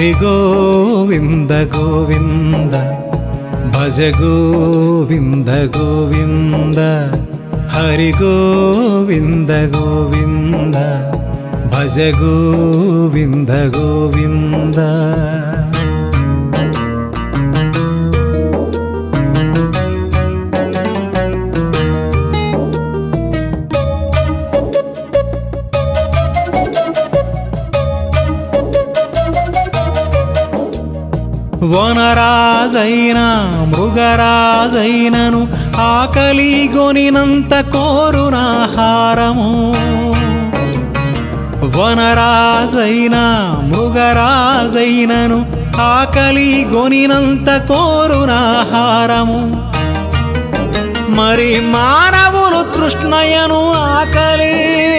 హరి గోవింద గోవింద భజ గోవింద గోవింద హరి గోవింద గోవింద భజ గోవింద గోవింద వనరాజైన మృగరాజైనను ఆకలి గొనినంత కోరునాహారము వనరాజైన మృగరాజైనను ఆకలి గొనినంత కోరునాహారము మరి మానవులు తృష్ణయను ఆకలి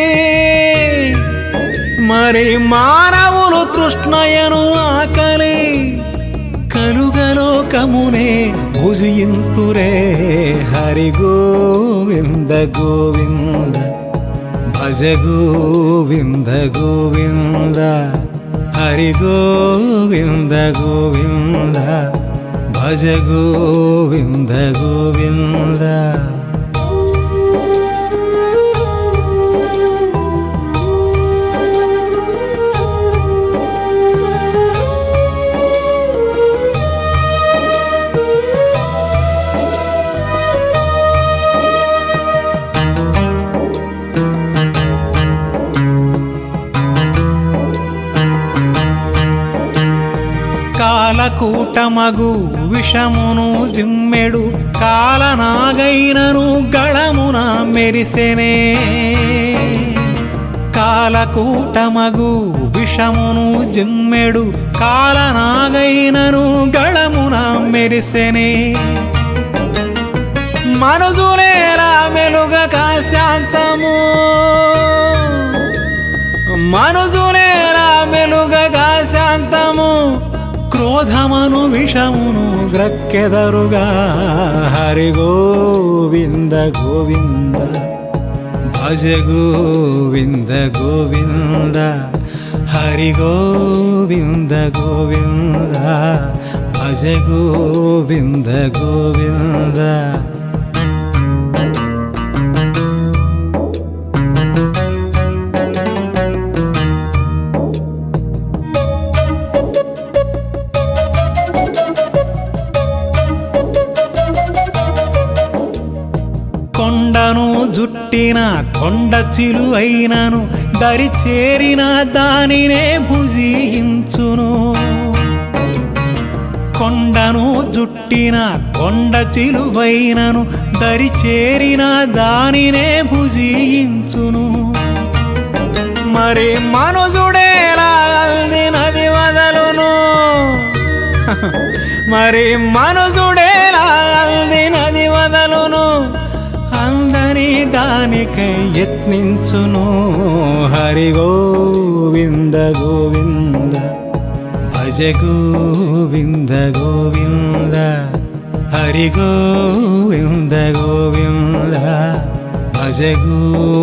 మరి మానవులు తృష్ణయను ఆకలి కలుగలోకమునే భుజింతురే హరి గోవింద గోవింద భజ గోవింద గోవింద హరి గోవింద గోవింద భజ గోవింద గోవింద కాలకూటమగు విషమును జిమ్మెడు కాలనాగైనను గళమున మెరిసెనే కాలకూటమగు విషమును జిమ్మెడు కాలనాగైనను గళమున మెరిసెనే మనుజునేలా మెలుగక శాంతము మనుజునేలా మెలుగగా శాంతము క్రోధమను విషమును గ్రక్కెదరుగా హరి గోవింద గోవింద భజ గోవింద గోవింద హరి గోవింద గోవింద భజ గోవింద గోవింద కొండను జుట్టిన కొండ చిలువైనను దరి చేరిన దానినే భుజించును కొండను జుట్టిన కొండ చిలువైనను దరి చేరిన దానినే భుజించును మరి మనుజుడేలా అల్ది నది వదలును మరి మనుజుడేలా అల్ది నది వదలును అందని దానికై యత్నించును హరి గోవింద గోవింద భజ గోవింద గోవింద హరి గోవింద గోవింద భజ గోవింద